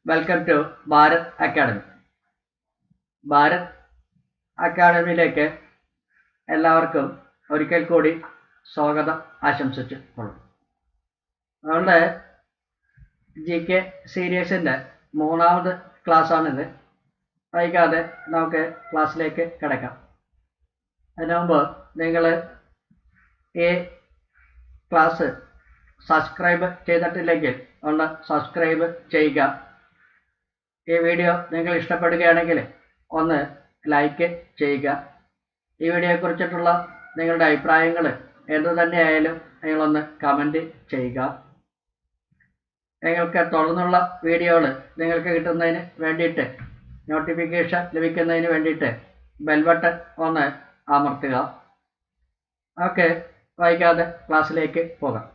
welcome to Bharat academy Bharat അക്കാഡമിയിലേക്ക് എല്ലാവർക്കും ഒരിക്കൽ കൂടി സ്വാഗതം ആശംസിച്ചു കൊള്ളും നമ്മളുടെ ജി കെ സീരീസിൻ്റെ മൂന്നാമത് ക്ലാസ്സാണിത് വൈകാതെ നമുക്ക് ക്ലാസ്സിലേക്ക് കിടക്കാം അതിനു മുമ്പ് നിങ്ങൾ ഈ ക്ലാസ് സബ്സ്ക്രൈബ് ചെയ്തിട്ടില്ലെങ്കിൽ ഒന്ന് സബ്സ്ക്രൈബ് ചെയ്യുക ഈ വീഡിയോ നിങ്ങൾ ഇഷ്ടപ്പെടുകയാണെങ്കിൽ ഒന്ന് ലൈക്ക് ചെയ്യുക ഈ വീഡിയോയെക്കുറിച്ചിട്ടുള്ള നിങ്ങളുടെ അഭിപ്രായങ്ങൾ എന്തു തന്നെയായാലും നിങ്ങളൊന്ന് കമൻറ്റ് ചെയ്യുക നിങ്ങൾക്ക് തുടർന്നുള്ള വീഡിയോകൾ നിങ്ങൾക്ക് കിട്ടുന്നതിന് വേണ്ടിയിട്ട് നോട്ടിഫിക്കേഷൻ ലഭിക്കുന്നതിന് വേണ്ടിയിട്ട് ബെൽ ബട്ടൺ ഒന്ന് അമർത്തുക ഓക്കെ വൈകാതെ ക്ലാസ്സിലേക്ക് പോകാം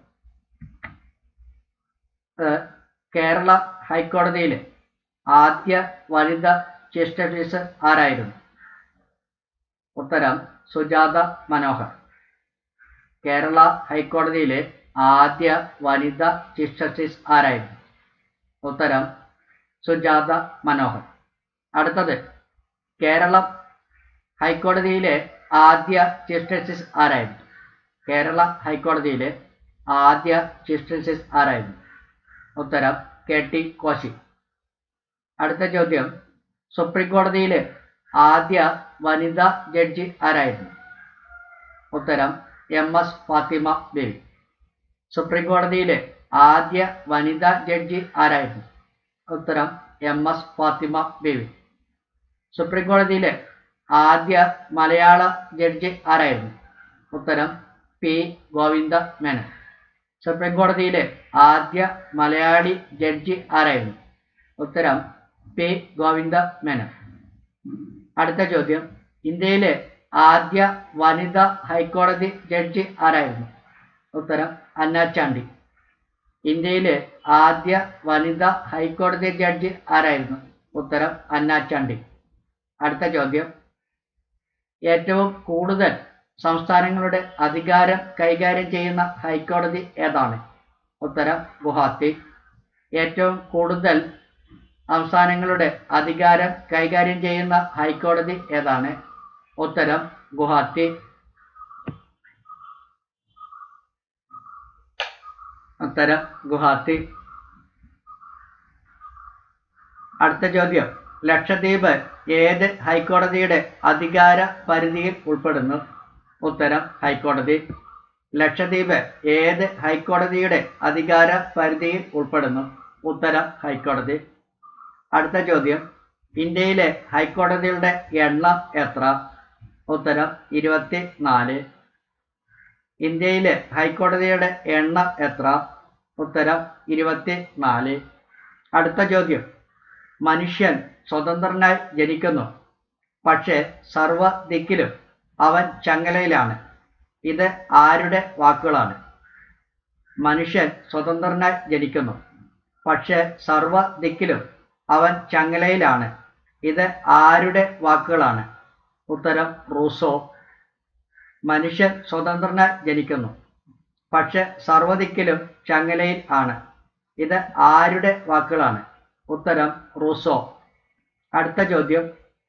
ഏഹ് കേരള ഹൈക്കോടതിയിലെ ആദ്യ വനിതാ ചീഫ് ജസ്റ്റിസ് ആരായിരുന്നു ഉത്തരം സുജാത മനോഹർ കേരള ഹൈക്കോടതിയിലെ ആദ്യ വനിതാ ചീഫ് ജസ്റ്റിസ് ആരായിരുന്നു ഉത്തരം സുജാത മനോഹർ അടുത്തത് കേരളം ഹൈക്കോടതിയിലെ ആദ്യ ചീഫ് ജസ്റ്റിസ് ആരായിരുന്നു കേരള ഹൈക്കോടതിയിലെ ആദ്യ ചീഫ് ജസ്റ്റിസ് ആരായിരുന്നു ഉത്തരം കെ ടി കോശി അടുത്ത ചോദ്യം സുപ്രീം കോടതിയിലെ ആദ്യ വനിതാ ജഡ്ജി ആരായിരുന്നു ഉത്തരം M S Fathima Beevi supreme കോടതിയിലെ ആദ്യ വനിതാ ജഡ്ജി ആരായിരുന്നു ഉത്തരം M S Fathima Beevi supreme കോടതിയിലെ ആദ്യ മലയാള ജഡ്ജി ആരായിരുന്നു ഉത്തരം പി ഗോവിന്ദ മേനൻ സുപ്രീം കോടതിയിലെ ആദ്യ മലയാളി ജഡ്ജി ആരായിരുന്നു ഉത്തരം പി ഗോവിന്ദ മേനൻ അടുത്ത ചോദ്യം ഇന്ത്യയിലെ ആദ്യ വനിതാ ഹൈക്കോടതി ജഡ്ജി ആരായിരുന്നു ഉത്തരം അന്ന ചാണ്ടി ഇന്ത്യയിലെ ആദ്യ വനിതാ ഹൈക്കോടതി ജഡ്ജി ആരായിരുന്നു ഉത്തരം അന്ന ചാണ്ടി അടുത്ത ചോദ്യം ഏറ്റവും കൂടുതൽ സംസ്ഥാനങ്ങളുടെ അധികാരം കൈകാര്യം ചെയ്യുന്ന ഹൈക്കോടതി ഏതാണ് ഉത്തരം ഗുവാഹത്തി ഏറ്റവും കൂടുതൽ സംസ്ഥാനങ്ങളുടെ അധികാരം കൈകാര്യം ചെയ്യുന്ന ഹൈക്കോടതി ഏതാണ് ഉത്തരം ഗുവാഹത്തി ഉത്തരം ഗുവാഹത്തി അടുത്ത ചോദ്യം ലക്ഷദ്വീപ് ഏത് ഹൈക്കോടതിയുടെ അധികാര പരിധിയിൽ ഉൾപ്പെടുന്നു ഉത്തരം ഹൈക്കോടതി ലക്ഷദ്വീപ് ഏത് ഹൈക്കോടതിയുടെ അധികാര പരിധിയിൽ ഉൾപ്പെടുന്നു ഉത്തരം ഹൈക്കോടതി അടുത്ത ചോദ്യം ഇന്ത്യയിലെ ഹൈക്കോടതികളുടെ എണ്ണം എത്ര ഉത്തരം ഇരുപത്തി നാല് ഇന്ത്യയിലെ ഹൈക്കോടതിയുടെ എണ്ണം എത്ര ഉത്തരം ഇരുപത്തി നാല് അടുത്ത ചോദ്യം മനുഷ്യൻ സ്വതന്ത്രനായി ജനിക്കുന്നു പക്ഷേ സർവ ദിക്കിലും അവൻ ചങ്ങലയിലാണ് ഇത് ആരുടെ വാക്കുകളാണ് മനുഷ്യൻ സ്വതന്ത്രനായി ജനിക്കുന്നു പക്ഷേ സർവ ദിക്കിലും അവൻ ചങ്ങലയിലാണ് ഇത് ആരുടെ വാക്കുകളാണ് ഉത്തരം റൂസോ മനുഷ്യൻ സ്വതന്ത്രനായി ജനിക്കുന്നു പക്ഷെ സർവദിക്കിലും ചങ്ങലയിൽ ആണ് ഇത് ആരുടെ വാക്കുകളാണ് ഉത്തരം റൂസോ അടുത്ത ചോദ്യം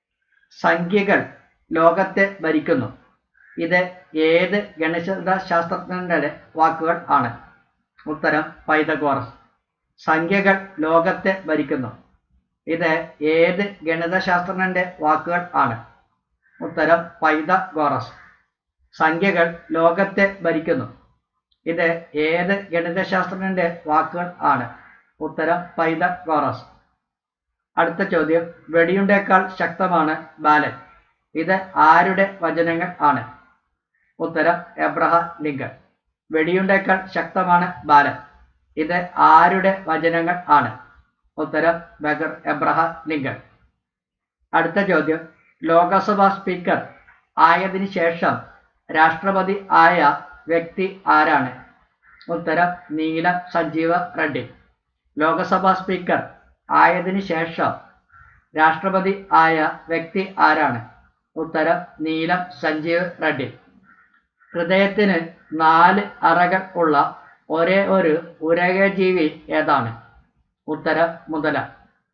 സംഖ്യകൾ ലോകത്തെ ഭരിക്കുന്നു ഇത് ഏത് ഗണിത ശാസ്ത്രജ്ഞന്റെ വാക്കുകൾ ആണ് ഉത്തരം പൈതഗോറസ് സംഖ്യകൾ ലോകത്തെ ഭരിക്കുന്നു ഇത് ഏത് ഗണിതശാസ്ത്രജ്ഞന്റെ വാക്കുകൾ ആണ് ഉത്തരം പൈതഗോറസ് സംഖ്യകൾ ലോകത്തെ ഭരിക്കുന്നു ഇത് ഏത് ഗണിതശാസ്ത്രജ്ഞന്റെ വാക്കുകൾ ആണ് ഉത്തരം പൈതഗോറസ് അടുത്ത ചോദ്യം വെടിയുണ്ടേക്കാൾ ശക്തമാണ് ബാലൻ ഇത് ആരുടെ വചനങ്ങൾ ആണ് ഉത്തരം എബ്രഹാം ലിങ്കൺ വെടിയുണ്ടേക്കാൾ ശക്തമാണ് ബാലൻ ഇത് ആരുടെ വചനങ്ങൾ ആണ് ഉത്തരം ബഗർ എബ്രഹാം ലിങ്കൺ അടുത്ത ചോദ്യം ലോകസഭാ സ്പീക്കർ ആയതിനു ശേഷം രാഷ്ട്രപതി ആയ വ്യക്തി ആരാണ് ഉത്തരം നീലം സഞ്ജീവ റെഡ്ഡി ലോകസഭാ സ്പീക്കർ ആയതിനു ശേഷം രാഷ്ട്രപതി ആയ വ്യക്തി ആരാണ് ഉത്തരം നീലം സഞ്ജീവ് റെഡ്ഡി ഹൃദയത്തിന് നാല് അറകൾ ഉള്ള ഒരേ ഒരു ഉരകജീവി ഏതാണ് ഉത്തരം മുതല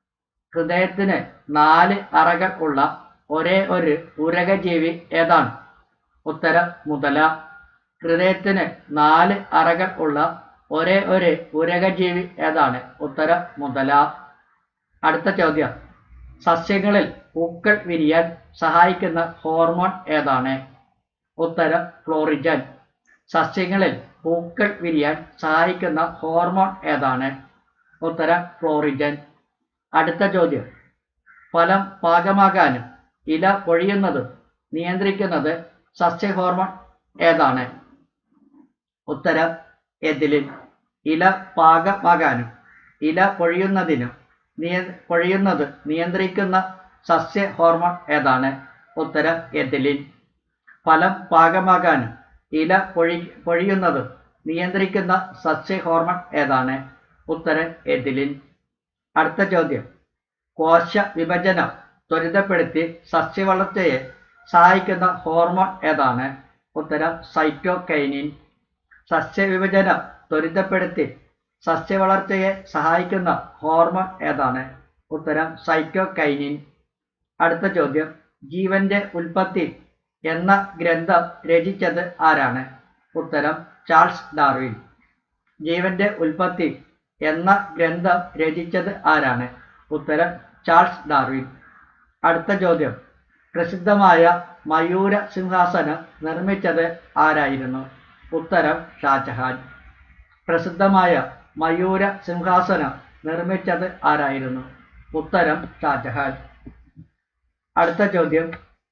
ഹൃദയത്തിന് നാല് അറകൾ ഉള്ള ഒരേ ഒരു ഉരകജീവി ഏതാണ് ഉത്തരം മുതല ഹൃദയത്തിന് നാല് അറകൾ ഉള്ള ഒരേ ഒരു ഉരകജീവി ഏതാണ് ഉത്തരം മുതല അടുത്ത ചോദ്യം സസ്യങ്ങളിൽ പൂക്കൾ വിരിയാൻ സഹായിക്കുന്ന ഹോർമോൺ ഏതാണ് ഉത്തരം ഫ്ലോറിജൻ സസ്യങ്ങളിൽ പൂക്കൾ വിരിയാൻ സഹായിക്കുന്ന ഹോർമോൺ ഏതാണ് ഉത്തരം ഫ്ലോറിജൻ അടുത്ത ചോദ്യം ഫലം പാകമാകാനും ഇല പൊഴിയുന്നതും നിയന്ത്രിക്കുന്നത് സസ്യ ഹോർമോൺ ഏതാണ് ഉത്തരം എതിലിൻ ഇല പാകമാകാനും ഇല പൊഴിയുന്നതിനും നിയ പൊഴിയുന്നത് നിയന്ത്രിക്കുന്ന സസ്യ ഹോർമോൺ ഏതാണ് ഉത്തരം എതിലിൻ ഫലം പാകമാകാനും ഇല പൊഴി പൊഴിയുന്നതും നിയന്ത്രിക്കുന്ന സസ്യ ഹോർമോൺ ഏതാണ് ഉത്തരം എതിലിൻ അടുത്ത ചോദ്യം കോശ വിഭജനം ത്വരിതപ്പെടുത്തി സസ്യവളർച്ചയെ സഹായിക്കുന്ന ഹോർമോൺ ഏതാണ് ഉത്തരം സൈറ്റോകൈനിൻ സസ്യവിഭജനം ത്വരിതപ്പെടുത്തി സസ്യവളർച്ചയെ സഹായിക്കുന്ന ഹോർമോൺ ഏതാണ് ഉത്തരം സൈറ്റോകൈനിൻ അടുത്ത ചോദ്യം ജീവന്റെ ഉൽപ്പത്തി എന്ന ഗ്രന്ഥം രചിച്ചത് ആരാണ് ഉത്തരം ചാൾസ് ഡാർവിൻ ജീവന്റെ ഉൽപ്പത്തി എന്ന ഗ്രന്ഥം രചിച്ചത് ആരാണ് ഉത്തരം ചാൾസ് ഡാർവിൻ അടുത്ത ചോദ്യം പ്രസിദ്ധമായ മയൂര സിംഹാസനം നിർമ്മിച്ചത് ആരായിരുന്നു ഉത്തരം ഷാജഹാൻ പ്രസിദ്ധമായ മയൂര സിംഹാസനം നിർമ്മിച്ചത് ആരായിരുന്നു ഉത്തരം ഷാജഹാൻ അടുത്ത ചോദ്യം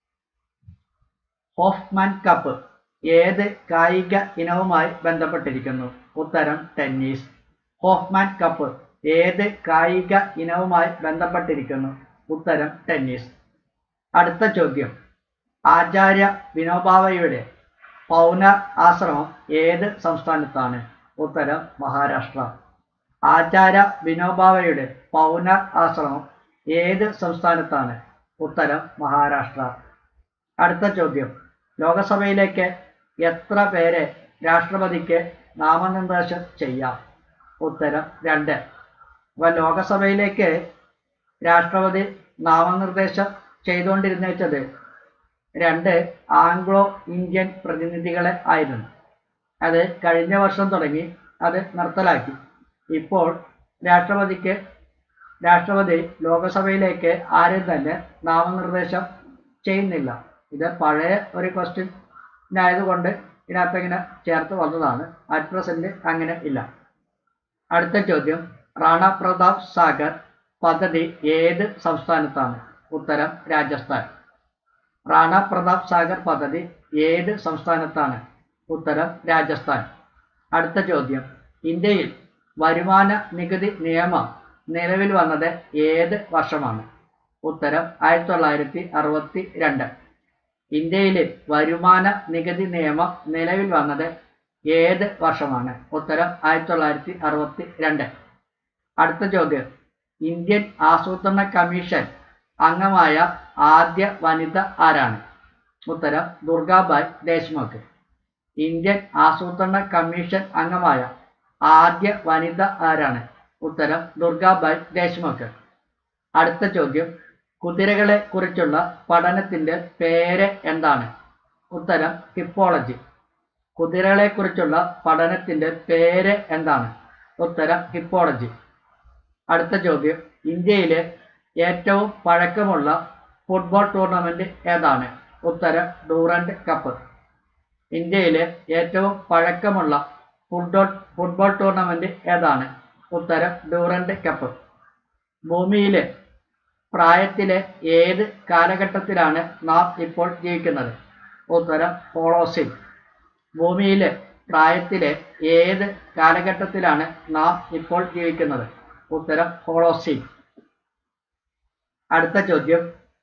ഹോഫ്മാൻ കപ്പ് ഏത് കായിക ഇനവുമായി ബന്ധപ്പെട്ടിരിക്കുന്നു ഉത്തരം ടെന്നീസ് ഹോഫ്മാൻ കപ്പ് ഏത് കായിക ഇനവുമായി ബന്ധപ്പെട്ടിരിക്കുന്നു ഉത്തരം ടെന്നീസ് അടുത്ത ചോദ്യം ആചാര്യ വിനോബാവയുടെ പൗനർ ആശ്രമം ഏത് സംസ്ഥാനത്താണ് ഉത്തരം മഹാരാഷ്ട്ര ആചാര്യ വിനോബാവയുടെ പൗനർ ആശ്രമം ഏത് സംസ്ഥാനത്താണ് ഉത്തരം മഹാരാഷ്ട്ര അടുത്ത ചോദ്യം ലോകസഭയിലേക്ക് എത്ര പേരെ രാഷ്ട്രപതിക്ക് നാമനിർദ്ദേശം ചെയ്യാം ഉത്തരം രണ്ട് അപ്പൊ ലോകസഭയിലേക്ക് രാഷ്ട്രപതി നാമനിർദ്ദേശം ചെയ്തുകൊണ്ടിരുന്നേച്ചത് രണ്ട് ആംഗ്ലോ ഇന്ത്യൻ പ്രതിനിധികളെ ആയിരുന്നു അത് കഴിഞ്ഞ വർഷം തുടങ്ങി അത് നിർത്തലാക്കി ഇപ്പോൾ രാഷ്ട്രപതിക്ക് രാഷ്ട്രപതി ലോകസഭയിലേക്ക് ആരും തന്നെ നാമനിർദ്ദേശം ചെയ്യുന്നില്ല ഇത് പഴയ ഒരു ക്വസ്റ്റ്യൻ ആയതുകൊണ്ട് ഇതിനകത്ത് ഇങ്ങനെ ചേർത്ത് വന്നതാണ് അറ്റ് പ്രസന്റ് അങ്ങനെ ഇല്ല അടുത്ത ചോദ്യം റാണ പ്രതാപ് സാഗർ പദ്ധതി ഏത് സംസ്ഥാനത്താണ് ഉത്തരം രാജസ്ഥാൻ റാണ പ്രതാപ് സാഗർ പദ്ധതി ഏത് സംസ്ഥാനത്താണ് ഉത്തരം രാജസ്ഥാൻ അടുത്ത ചോദ്യം ഇന്ത്യയിൽ വരുമാന നികുതി നിയമം നിലവിൽ വന്നത് ഏത് വർഷമാണ് ഉത്തരം ആയിരത്തി തൊള്ളായിരത്തി അറുപത്തി രണ്ട് ഇന്ത്യയിലെ വരുമാന നികുതി നിയമം നിലവിൽ വന്നത് ഏത് വർഷമാണ് ഉത്തരം ആയിരത്തി തൊള്ളായിരത്തി അറുപത്തി രണ്ട് അടുത്ത ചോദ്യം ഇന്ത്യൻ ആസൂത്രണ കമ്മീഷൻ അംഗമായ ആദ്യ വനിത ആരാണ് ഉത്തരം ദുർഗാബായ് ദേശ്മുഖ് ഇന്ത്യൻ ആസൂത്രണ കമ്മീഷൻ അംഗമായ ആദ്യ വനിത ആരാണ് ഉത്തരം ദുർഗാബായ് ദേശ്മുഖ് അടുത്ത ചോദ്യം കുതിരകളെ കുറിച്ചുള്ള പഠനത്തിന്റെ പേര് എന്താണ് ഉത്തരം ഹിപ്പോളജി കുതിരകളെ കുറിച്ചുള്ള പഠനത്തിന്റെ പേര് എന്താണ് ഉത്തരം ഹിപ്പോളജി അടുത്ത ചോദ്യം ഇന്ത്യയിലെ ഏറ്റവും പഴക്കമുള്ള ഫുട്ബോൾ ടൂർണമെന്റ് ഏതാണ് ഉത്തരം ഡൂറന്റ് കപ്പ് ഇന്ത്യയിലെ ഏറ്റവും പഴക്കമുള്ള ഫുട്ബോൾ ഫുട്ബോൾ ടൂർണമെന്റ് ഏതാണ് ഉത്തരം ഡൂറന്റ് കപ്പ് ഭൂമിയിലെ പ്രായത്തിലെ ഏത് കാലഘട്ടത്തിലാണ് നാം ഇപ്പോൾ ജീവിക്കുന്നത് ഉത്തരം ഹോളോസിൻ ഭൂമിയിലെ പ്രായത്തിലെ ഏത് കാലഘട്ടത്തിലാണ് നാം ഇപ്പോൾ ജീവിക്കുന്നത് ഉത്തരം ഹോളോസിൻ അടുത്ത ചോദ്യം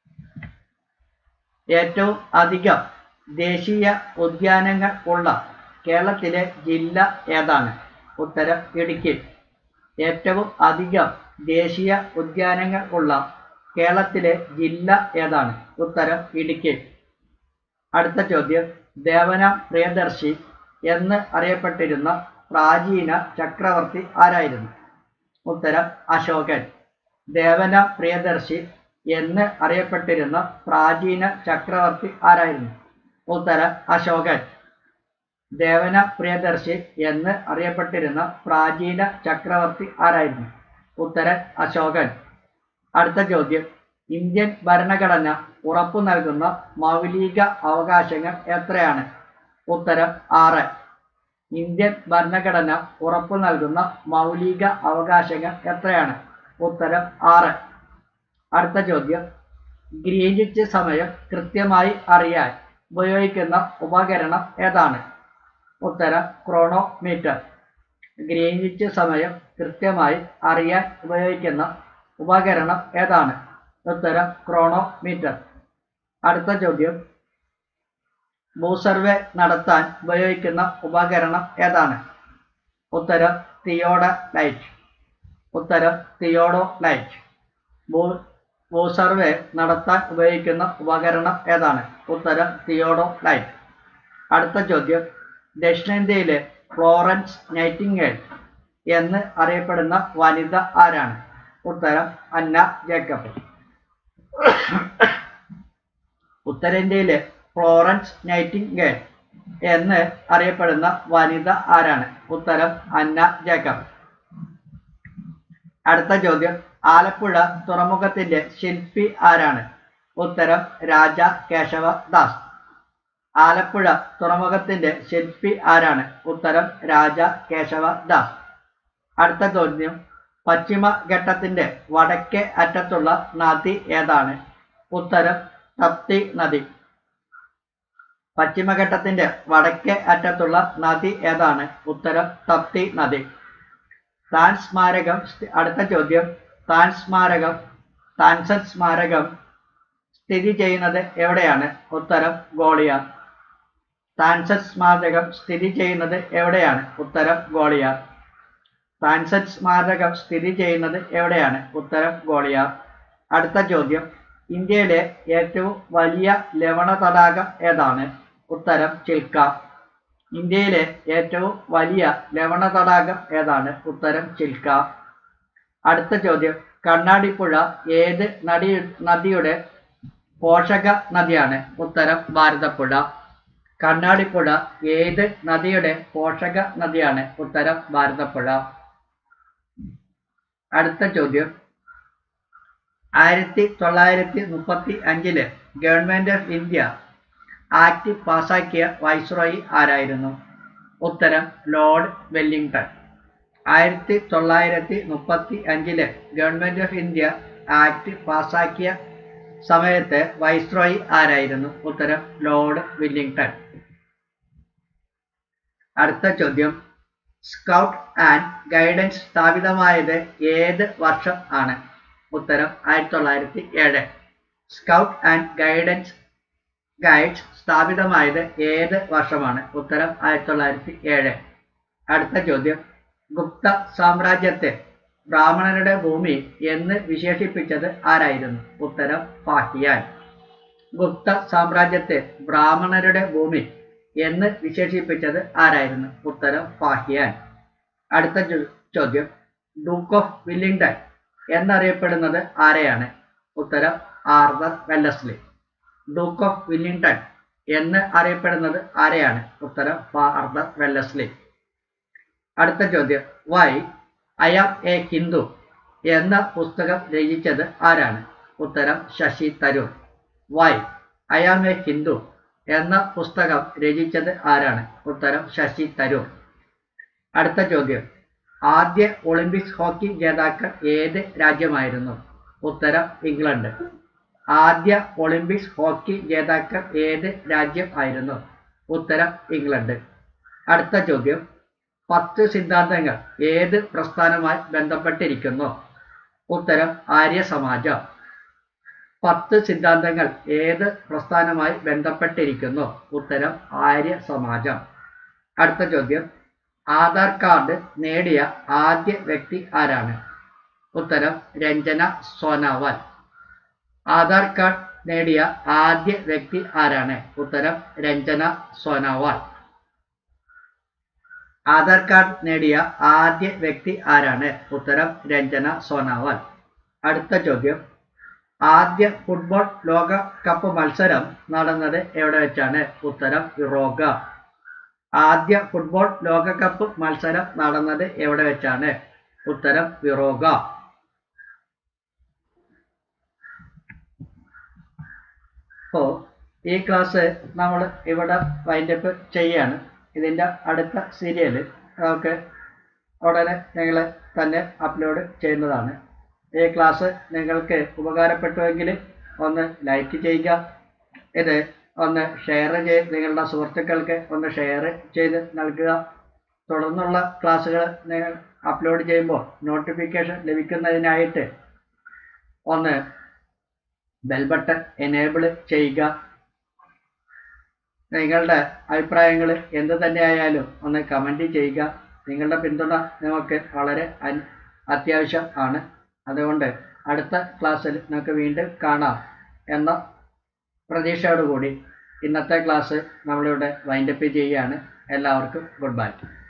ഏറ്റവും അധികം ദേശീയ ഉദ്യാനങ്ങൾ ഉള്ള കേരളത്തിലെ ജില്ല ഏതാണ് ഉത്തരം ഇടുക്കി ഏറ്റവും അധികം ദേശീയ ഉദ്യാനങ്ങൾ ഉള്ള കേരളത്തിലെ ജില്ല ഏതാണ് ഉത്തരം ഇടുക്കി അടുത്ത ചോദ്യം ദേവന പ്രിയദർശി എന്ന് അറിയപ്പെട്ടിരുന്ന പ്രാചീന ചക്രവർത്തി ആരായിരുന്നു ഉത്തരം അശോകൻ ദേവന പ്രിയദർശി എന്ന് അറിയപ്പെട്ടിരുന്ന പ്രാചീന ചക്രവർത്തി ആരായിരുന്നു ഉത്തരം അശോകൻ ദേവന പ്രിയദർശി എന്ന് അറിയപ്പെട്ടിരുന്ന പ്രാചീന ചക്രവർത്തി ആരായിരുന്നു ഉത്തരൻ അശോകൻ അടുത്ത ചോദ്യം ഇന്ത്യൻ ഭരണഘടന ഉറപ്പു നൽകുന്ന മൗലിക അവകാശങ്ങൾ എത്രയാണ് ഉത്തരം ആറ് ഇന്ത്യൻ ഭരണഘടന ഉറപ്പു നൽകുന്ന മൗലിക അവകാശങ്ങൾ എത്രയാണ് ഉത്തരം ആറ് അടുത്ത ചോദ്യം ഗ്രീനിച്ച് സമയം കൃത്യമായി അറിയാൻ ഉപയോഗിക്കുന്ന ഉപകരണം ഏതാണ് ഉത്തരം ക്രോണോമീറ്റർ ഗ്രീനിച്ച് സമയം കൃത്യമായി അറിയാൻ ഉപയോഗിക്കുന്ന ഉപകരണം ഏതാണ് ഉത്തരം ക്രോണോമീറ്റർ അടുത്ത ചോദ്യം ഭൂസർവേ നടത്താൻ ഉപയോഗിക്കുന്ന ഉപകരണം ഏതാണ് ഉത്തരം തിയോഡ ലൈറ്റ് ഉത്തരം തിയോഡോ ലൈറ്റ് ഭൂ ഭൂസർവേ നടത്താൻ ഉപയോഗിക്കുന്ന ഉപകരണം ഏതാണ് ഉത്തരം തിയോഡോ ലൈറ്റ് അടുത്ത ചോദ്യം ദക്ഷിണേന്ത്യയിലെ ഫ്ലോറൻസ് നൈറ്റിംഗേൽ എന്ന് അറിയപ്പെടുന്ന വനിത ആരാണ് ഉത്തരം അന്ന ജേക്കബ് ഉത്തരേന്ത്യയിലെ ഫ്ലോറൻസ് നൈറ്റിംഗേൽ എന്ന് അറിയപ്പെടുന്ന വനിത ആരാണ് ഉത്തരം അന്ന ജേക്കബ് അടുത്ത ചോദ്യം ആലപ്പുഴ തുറമുഖത്തിന്റെ ശില്പി ആരാണ് ഉത്തരം രാജ കേശവ ദാസ് ആലപ്പുഴ തുറമുഖത്തിന്റെ ശില്പി ആരാണ് ഉത്തരം രാജ കേശവ ദാസ് അടുത്ത ചോദ്യം പശ്ചിമഘട്ടത്തിന്റെ വടക്കേ അറ്റത്തുള്ള നദി ഏതാണ് ഉത്തരം തപ്തി നദി പശ്ചിമഘട്ടത്തിന്റെ വടക്കേ അറ്റത്തുള്ള നദി ഏതാണ് ഉത്തരം തപ്തി നദി താൻ സ്മാരകം സ്ഥി- അടുത്ത ചോദ്യം താൻ സ്മാരകം താൻസൻ സ്മാരകം സ്ഥിതി ചെയ്യുന്നത് എവിടെയാണ് ഉത്തരം ഗോളിയാർ താൻസൻ സ്മാരകം സ്ഥിതി ചെയ്യുന്നത് എവിടെയാണ് ഉത്തരം ഗോളിയാർ താൻസൻ സ്മാരകം സ്ഥിതി ചെയ്യുന്നത് എവിടെയാണ് ഉത്തരം ഗോളിയാർ അടുത്ത ചോദ്യം ഇന്ത്യയിലെ ഏറ്റവും വലിയ ലവണ തടാകം ഏതാണ് ഉത്തരം ചിൽക്ക ഇന്ത്യയിലെ ഏറ്റവും വലിയ ലവണ തടാകം ഏതാണ് ഉത്തരം ചിൽക്ക അടുത്ത ചോദ്യം കണ്ണാടിപ്പുഴ ഏത് നദി നദിയുടെ പോഷക നദിയാണ് ഉത്തരം ഭാരതപ്പുഴ കണ്ണാടിപ്പുഴ ഏത് നദിയുടെ പോഷക നദിയാണ് ഉത്തരം ഭാരതപ്പുഴ അടുത്ത ചോദ്യം ആയിരത്തി തൊള്ളായിരത്തി മുപ്പത്തി അഞ്ചില് ഗവൺമെന്റ് ഓഫ് ഇന്ത്യ ആക്ട് പാസാക്കിയ വൈസ്രോയി ആരായിരുന്നു ഉത്തരം ലോർഡ് വെല്ലിംഗ്ടൺ ആയിരത്തി തൊള്ളായിരത്തി മുപ്പത്തി അഞ്ചില് ഗവൺമെന്റ് ഓഫ് ഇന്ത്യ ആക്ട് പാസാക്കിയ സമയത്ത് വൈസ്രോയി ആരായിരുന്നു ഉത്തരം ലോർഡ് വില്ലിംഗ്ടൺ അടുത്ത ചോദ്യം സ്കൗട്ട് ആൻഡ് ഗൈഡൻസ് സ്ഥാപിതമായത് ഏത് വർഷം ആണ് ഉത്തരം ആയിരത്തി തൊള്ളായിരത്തി ഏഴ് സ്കൗട്ട് ആൻഡ് ഗൈഡൻസ് ഗൈഡ്സ് സ്ഥാപിതമായത് ഏത് വർഷമാണ് ഉത്തരം ആയിരത്തി തൊള്ളായിരത്തി ഏഴ് അടുത്ത ചോദ്യം ഗുപ്ത സാമ്രാജ്യത്തെ ബ്രാഹ്മണരുടെ ഭൂമി എന്ന് വിശേഷിപ്പിച്ചത് ആരായിരുന്നു ഉത്തരം ഫാഹിയാൻ ഗുപ്ത സാമ്രാജ്യത്തെ ബ്രാഹ്മണരുടെ ഭൂമി എന്ന് വിശേഷിപ്പിച്ചത് ആരായിരുന്നു ഉത്തരം ഫാഹിയാൻ അടുത്ത ചോ- ചോദ്യം ഡൂക്ക് ഓഫ് വില്ലിംഗ്ടൺ എന്നറിയപ്പെടുന്നത് ആരെയാണ് ഉത്തരം Arthur Wellesley duke of Wellington എന്ന് അറിയപ്പെടുന്നത് ആരെയാണ് ഉത്തരം ആർതർ വെല്ലസ്ലി അടുത്ത ചോദ്യം why I am a Hindu എന്ന പുസ്തകം രചിച്ചത് ആരാണ് ഉത്തരം Shashi Tharoor why I am a Hindu എന്ന പുസ്തകം രചിച്ചത് ആരാണ് ഉത്തരം ശശി തരൂർ അടുത്ത ചോദ്യം ആദ്യ ഒളിമ്പിക്സ് ഹോക്കി ജേതാക്കൾ ഏത് രാജ്യമായിരുന്നു ഉത്തരം ഇംഗ്ലണ്ട് ആദ്യ ഒളിമ്പിക്സ് ഹോക്കി ജേതാക്കൾ ഏത് രാജ്യം ആയിരുന്നു ഉത്തരം ഇംഗ്ലണ്ട് അടുത്ത ചോദ്യം പത്ത് സിദ്ധാന്തങ്ങൾ ഏത് പ്രസ്ഥാനമായി ബന്ധപ്പെട്ടിരിക്കുന്നു ഉത്തരം ആര്യ സമാജം പത്ത് സിദ്ധാന്തങ്ങൾ ഏത് പ്രസ്ഥാനമായി ബന്ധപ്പെട്ടിരിക്കുന്നു ഉത്തരം ആര്യ സമാജം അടുത്ത ചോദ്യം ആധാർ കാർഡ് നേടിയ ആദ്യ വ്യക്തി ആരാണ് ഉത്തരം രഞ്ജന സോനാവാൽ ആധാർ കാർഡ് നേടിയ ആദ്യ വ്യക്തി ആരാണ് ഉത്തരം രഞ്ജന സോനാവാൽ ആധാർ കാർഡ് നേടിയ ആദ്യ വ്യക്തി ആരാണ് ഉത്തരം രഞ്ജന സോനാവാൽ അടുത്ത ചോദ്യം ആദ്യ ഫുട്ബോൾ ലോക കപ്പ് മത്സരം നടന്നത് എവിടെ വെച്ചാണ് ഉത്തരം യുറോഗ ആദ്യ ഫുട്ബോൾ ലോകകപ്പ് മത്സരം നടന്നത് എവിടെ വെച്ചാണ് ഉത്തരം വിറോഗ അപ്പോൾ ഈ ക്ലാസ് നമ്മൾ ഇവിടെ വൈൻഡപ്പ് ചെയ്യാണ് ഇതിൻ്റെ അടുത്ത സീരിയൽ നമുക്ക് ഉടനെ നിങ്ങൾ തന്നെ അപ്ലോഡ് ചെയ്യുന്നതാണ് ഈ ക്ലാസ് നിങ്ങൾക്ക് ഉപകാരപ്പെട്ടുവെങ്കിൽ ഒന്ന് ലൈക്ക് ചെയ്യുക ഇത് ഒന്ന് ഷെയർ ചെയ്ത് നിങ്ങളുടെ സുഹൃത്തുക്കൾക്ക് ഒന്ന് ഷെയർ ചെയ്ത് നൽകുക തുടർന്നുള്ള ക്ലാസ്സുകൾ നിങ്ങൾ അപ്ലോഡ് ചെയ്യുമ്പോൾ നോട്ടിഫിക്കേഷൻ ലഭിക്കുന്നതിനായിട്ട് ഒന്ന് ബെൽ ബട്ടൺ എനേബിൾ ചെയ്യുക നിങ്ങളുടെ അഭിപ്രായങ്ങൾ എന്ത് തന്നെയായാലും ഒന്ന് കമൻറ്റ് ചെയ്യുക നിങ്ങളുടെ പിന്തുണ നമുക്ക് വളരെ അത്യാവശ്യം ആണ് അതുകൊണ്ട് അടുത്ത ക്ലാസ്സിൽ നമുക്ക് വീണ്ടും കാണാം എന്ന പ്രതീക്ഷയോടുകൂടി ഇന്നത്തെ ക്ലാസ് നമ്മളിവിടെ വൈൻഡപ്പ് ചെയ്യുകയാണ് എല്ലാവർക്കും ഗുഡ് ബൈ